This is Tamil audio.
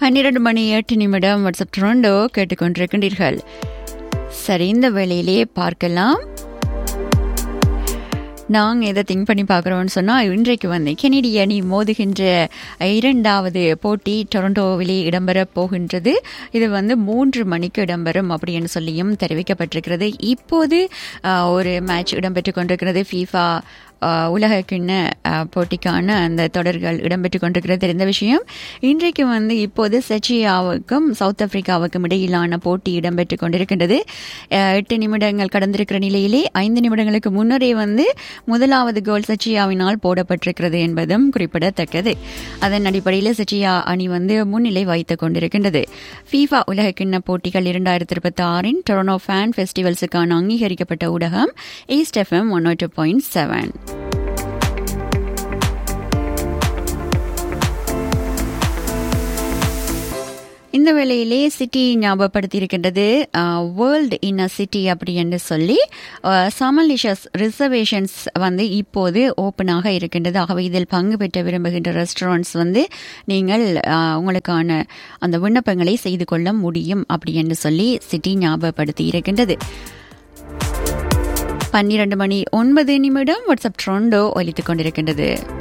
பன்னிரண்டு மணி எட்டு நிமிடம் வாட்ஸ்அப் ட்ரோண்டோ கேட்டுக்கொண்டிருக்கின்றீர்கள் சரி இந்த வேளையிலே பார்க்கலாம் நாங்கள் எதை திங்க் பண்ணி பார்க்குறோம்னு சொன்னால் இன்றைக்கு வந்து கெனடிய அணி மோதுகின்ற இரண்டாவது போட்டி டொரண்டோவிலே இடம்பெற போகின்றது இது வந்து மூன்று மணிக்கு இடம்பெறும் அப்படின்னு சொல்லியும் தெரிவிக்கப்பட்டிருக்கிறது இப்போது ஆஹ், ஒரு மேட்ச் இடம்பெற்று கொண்டிருக்கிறது ஃபீஃபா ஆஹ், உலக கிண்ண ஆஹ், போட்டிக்கான அந்த தொடர்கள் இடம்பெற்று கொண்டிருக்கிறது தெரிந்த விஷயம் இன்றைக்கு வந்து இப்போது செச்சியாவுக்கும் சவுத் ஆப்பிரிக்காவுக்கும் இடையிலான போட்டி இடம்பெற்று கொண்டிருக்கின்றது ஆஹ், எட்டு நிமிடங்கள் கடந்திருக்கிற நிலையிலே ஐந்து நிமிடங்களுக்கு முன்னரே வந்து முதலாவது கோல் சச்சியாவினால் போடப்பட்டிருக்கிறது என்பதும் குறிப்பிடத்தக்கது அதன் அடிப்படையில் சச்சியா அணி வந்து முன்னிலை வைத்துக் கொண்டிருக்கின்றது ஃபீஃபா உலக கிண்ண போட்டிகள் இரண்டாயிரத்தி இருபத்தி ஆறின் டொரனோ ஃபேன் ஃபெஸ்டிவல்ஸுக்கான அங்கீகரிக்கப்பட்ட ஊடகம் east FM one two point seven இந்த வேளையிலே சிட்டி ஞாபகப்படுத்தி இருக்கின்றது வேர்ல்டு இன் அ சிட்டி அப்படி என்று சொல்லி சமலிஷஸ் ரிசர்வேஷன்ஸ் வந்து இப்போது ஓப்பனாக இருக்கின்றது ஆகவே இதில் பங்கு பெற்ற விரும்புகின்ற ரெஸ்டாரண்ட்ஸ் வந்து நீங்கள் அஹ், உங்களுக்கான அந்த விண்ணப்பங்களை செய்து கொள்ள முடியும் அப்படி என்று சொல்லி சிட்டி ஞாபகப்படுத்தி இருக்கின்றது பன்னிரண்டு மணி ஒன்பது நிமிடம் வாட்ஸ்அப் ட்ரோண்டோ ஒலித்துக் கொண்டிருக்கின்றது